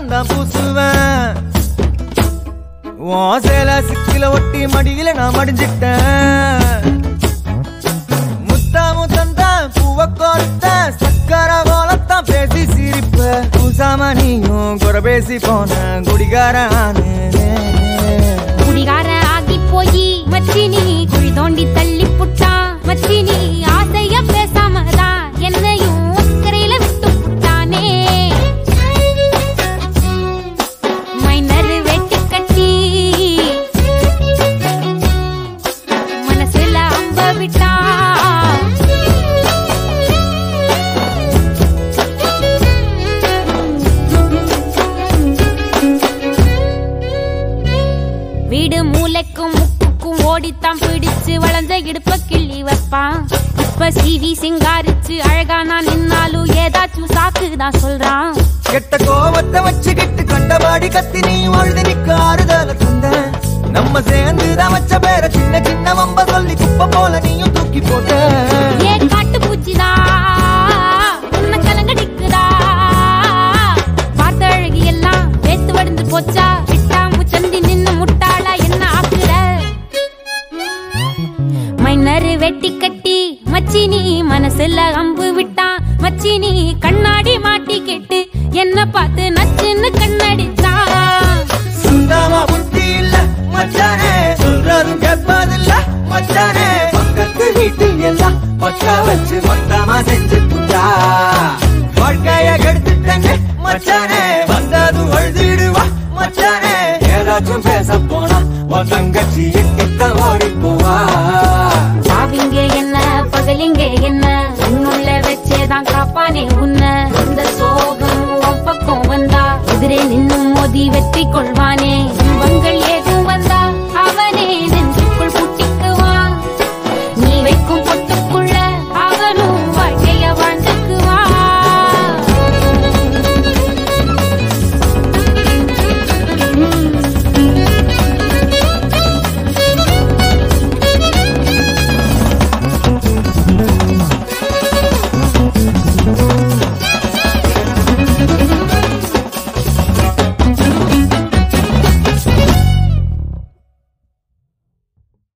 நான் தான் பூசுவேன் உன் சேல சிக்கில ஒட்டி மடியில நான் மடிஞ்சிட்டேன் முத்தா முத்தந்தான் பூவ கோர்த்த சக்கர போலத்தான் பேசி சிரிப்ப பூசாம நீயும் குறை பேசி போன குடிகார குடிகார ஆகி போய் மச்சினி குழி தோண்டி தள்ளி புட்டான் மச்சினி ஆசைய பேசாமதான் என்னையும் அக்கறையில விட்டு புட்டானே மைனர் வெட்டி கட்டி மனசுல அம்ப விட்டான் வீடு மூளைக்கும் முக்குக்கும் ஓடித்தான் பிடிச்சு வளைஞ்ச இடுப்ப கிள்ளி வைப்பான் இப்ப சிவி சிங்காரிச்சு அழகா நான் நின்னாலும் ஏதாச்சும் சாக்கு தான் சொல்றான் கெட்ட கோவத்தை வச்சுக்கிட்டு கண்டபாடி கத்தி நீ அழுது நிக்க ஆறுதல தந்த நம்ம சேர்ந்து தான் வச்ச பேர சின்ன சின்ன வம்ப சொல்லி குப்பை போல நீயும் தூக்கி போட்ட ஏ காட்டு பூச்சிதா உன்னை கலங்கடிக்குதா பார்த்த அழகி எல்லாம் வேத்து வடிந்து போச்சா விட்டா முச்சந்தி நின்னு முட்டாளா என்ன ஆக்குற மைனரு வெட்டி கட்டி மச்சினி மனசுல அம்பு விட்டான் மச்சினி கண்ணாடி மாட்டி கேட்டு என்ன பார்த்து நச்சுன்னு கண்ணடிச்சான் சுந்தாமா புத்தி இல்ல மச்சானே சொல்றதும் கேட்பதில்ல மச்சானே பக்கத்து வீட்டு எல்லாம் பக்கா வச்சு மொத்தமா செஞ்சு புட்டா வாழ்க்கைய கெடுத்துட்டேன்னு மச்சானே வந்ததும் அழுதிடுவா மச்சானே ஏதாச்சும் பேச போனா உன் தங்கச்சி எட்டித்தான் ஓடி போவா சாவிங்க என்ன பகலிங்க என்ன உன்னுள்ள வச்சேதான் காப்பானே உன்ன இந்த சோகம் உன் பக்கம் வந்தா எதிரே நின்னு மோதி வெற்றி கொள்வானே